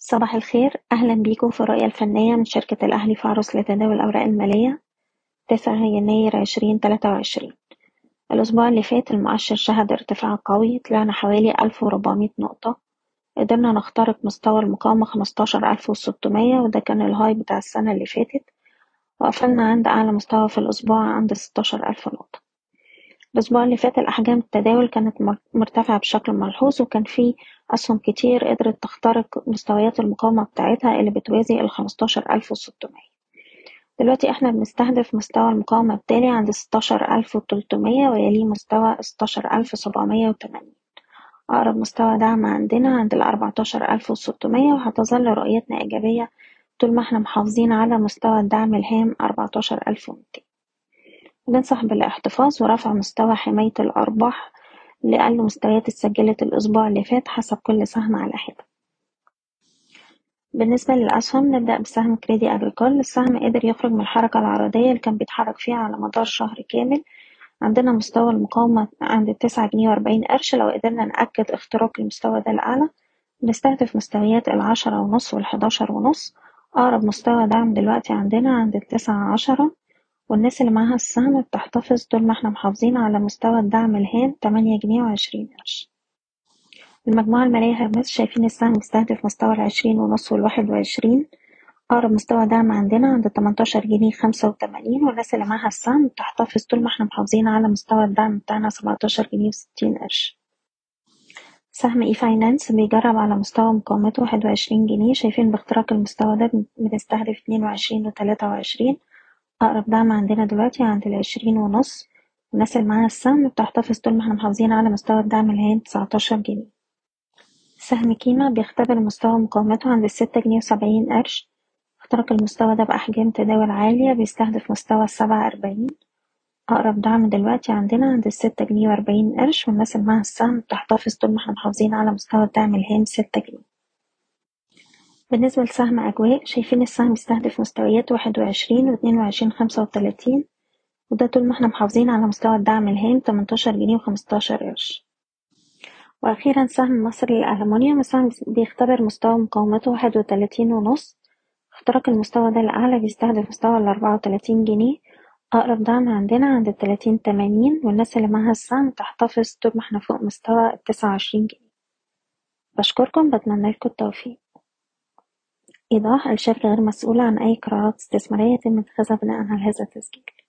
صباح الخير أهلا بيكم في الرؤية الفنية من شركة الأهلي فارس لتداول الأوراق المالية تسعة يناير عشرين تلاتة وعشرين الأسبوع اللي فات المؤشر شهد ارتفاع قوي طلعنا حوالي ألف وربعمية نقطة قدرنا نخترق مستوى المقاومة خمستاشر ألف وستمية وده كان الهاي بتاع السنة اللي فاتت وقفلنا عند أعلى مستوى في الأسبوع عند ستاشر ألف نقطة الأسبوع اللي فات الأحجام التداول كانت مرتفعة بشكل ملحوظ وكان في أسهم كتير قدرت تخترق مستويات المقاومة بتاعتها اللي بتوازي الخمستاشر ألف وستمية دلوقتي احنا بنستهدف مستوى المقاومة التالي عند ستاشر ألف وتلتمية ويليه مستوى ستاشر ألف سبعمية وتمانين أقرب مستوى دعم عندنا عند الأربعتاشر ألف وستمية وهتظل رؤيتنا إيجابية طول ما احنا محافظين على مستوى الدعم الهام أربعتاشر ألف ومتين بننصح بالاحتفاظ ورفع مستوى حماية الأرباح لأقل مستويات اتسجلت الأسبوع اللي فات حسب كل سهم على حدة بالنسبة للأسهم نبدأ بسهم كريدي أجريكول السهم قدر يخرج من الحركة العرضية اللي كان بيتحرك فيها على مدار شهر كامل عندنا مستوى المقاومة عند تسعة جنيه وأربعين قرش لو قدرنا نأكد اختراق المستوى ده الأعلى بنستهدف مستويات العشرة ونص والحداشر ونص أقرب مستوى دعم دلوقتي عندنا عند التسعة عشرة والناس اللي معاها السهم بتحتفظ طول ما احنا محافظين على مستوى الدعم الهام تمانية جنيه وعشرين قرش المجموعة المالية هرمس شايفين السهم بيستهدف مستوى العشرين ونص والواحد وعشرين أقرب مستوى دعم عندنا عند تمنتاشر جنيه خمسة وتمانين والناس اللي معاها السهم بتحتفظ طول ما احنا محافظين على مستوى الدعم بتاعنا سبعتاشر جنيه وستين قرش سهم اي فاينانس بيجرب على مستوى مقاومته واحد وعشرين جنيه شايفين باختراق المستوى ده بنستهدف اتنين وعشرين وتلاتة وعشرين أقرب دعم عندنا دلوقتي عند العشرين ونص الناس اللي معاها السهم بتحتفظ طول ما احنا محافظين على مستوى الدعم الهام تسعتاشر جنيه سهم كيما بيختبر مستوى مقاومته عند الستة جنيه وسبعين قرش اخترق المستوى ده بأحجام تداول عالية بيستهدف مستوى السبعة أربعين أقرب دعم دلوقتي عندنا عند الستة جنيه وأربعين قرش والناس اللي معاها السهم بتحتفظ طول ما احنا محافظين على مستوى الدعم الهام ستة جنيه بالنسبة لسهم أجواء شايفين السهم بيستهدف مستويات واحد وعشرين واتنين وعشرين خمسة وتلاتين وده طول ما احنا محافظين على مستوى الدعم الهام تمنتاشر جنيه وخمستاشر قرش وأخيرا سهم مصر للألمنيوم السهم بيختبر مستوى مقاومته واحد وتلاتين ونص اختراق المستوى ده الأعلى بيستهدف مستوى الأربعة وتلاتين جنيه أقرب دعم عندنا عند التلاتين تمانين والناس اللي معاها السهم تحتفظ طول ما احنا فوق مستوى التسعة وعشرين جنيه بشكركم بتمنالكوا التوفيق إيضاح: الشركة غير مسؤولة عن أي قرارات استثمارية يتم اتخاذها بناءً على هذا التسجيل.